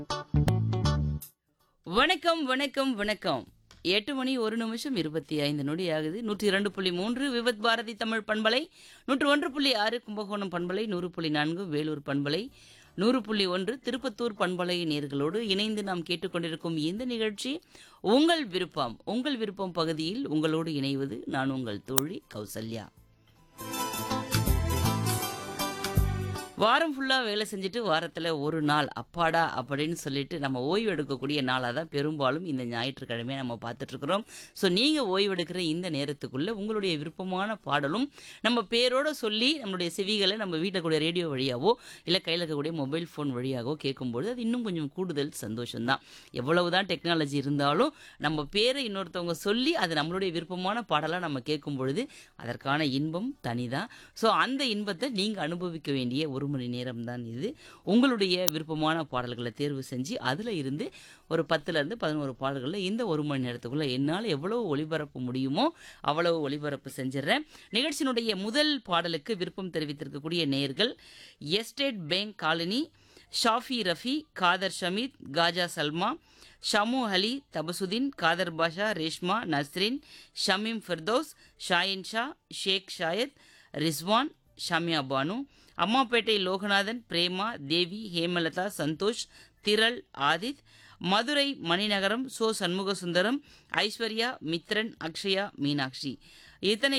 வணக்கம் வணக்கம் வணக்கம் எட்டு மணி ஒரு நிமிஷம் இருபத்தி ஐந்து நொடி ஆகுது நூற்றி இரண்டு புள்ளி மூன்று விவத் பாரதி தமிழ் பண்பலை நூற்று ஒன்று புள்ளி ஆறு கும்பகோணம் பண்பலை நூறு புள்ளி நான்கு வேலூர் பண்பலை நூறு புள்ளி ஒன்று திருப்பத்தூர் பண்பலை நேர்களோடு இணைந்து நாம் கேட்டுக்கொண்டிருக்கும் இந்த நிகழ்ச்சி உங்கள் விருப்பம் உங்கள் விருப்பம் பகுதியில் உங்களோடு இணைவது நான் உங்கள் தோழி கௌசல்யா வாரம் ஃபுல்லாக வேலை செஞ்சுட்டு வாரத்தில் ஒரு நாள் அப்பாடா அப்படின்னு சொல்லிட்டு நம்ம ஓய்வு எடுக்கக்கூடிய நாளாக தான் பெரும்பாலும் இந்த ஞாயிற்றுக்கிழமையை நம்ம பார்த்துட்ருக்குறோம் ஸோ நீங்கள் ஓய்வு எடுக்கிற இந்த நேரத்துக்குள்ளே உங்களுடைய விருப்பமான பாடலும் நம்ம பேரோட சொல்லி நம்மளுடைய செவிகளை நம்ம வீட்டில் கூடிய ரேடியோ வழியாவோ இல்லை கையில் இருக்கக்கூடிய மொபைல் ஃபோன் வழியாகவோ கேட்கும்பொழுது அது இன்னும் கொஞ்சம் கூடுதல் சந்தோஷம்தான் எவ்வளவு தான் டெக்னாலஜி இருந்தாலும் நம்ம பேரை இன்னொருத்தவங்க சொல்லி அது நம்மளுடைய விருப்பமான பாடலாக நம்ம கேட்கும் பொழுது அதற்கான இன்பம் தனிதான் ஸோ அந்த இன்பத்தை நீங்கள் அனுபவிக்க வேண்டிய ஒரு மணி நேரம் தான் இது உங்களுடைய விருப்பமான பாடல்களை தேர்வு செஞ்சு அதில் இருந்து ஒரு பத்துலேருந்து பதினோரு பாடல்களில் இந்த ஒரு மணி நேரத்துக்குள்ளே என்னால் எவ்வளவு ஒளிபரப்ப முடியுமோ அவ்வளவு ஒளிபரப்பு செஞ்சிடறேன் நிகழ்ச்சியினுடைய முதல் பாடலுக்கு விருப்பம் தெரிவித்திருக்கக்கூடிய நேயர்கள் estate bank colony Shafi Rafi Khader Shameed Khaja Salma Shamu Ali Tabasuddin Khader Basha Reshma Nasrin Shameem Firdous Shahin Shah Sheikh Shahid Rizwan Shamiya Banu Ammapettai Loganathan Prema Devi Hemalatha Santhosh திரள் ஆதித் மதுரை மணிநகரம் சோ சண்முக சுந்தரம் ஐஸ்வர்யா மித்ரன் அக்ஷயா மீனாட்சி இத்தனை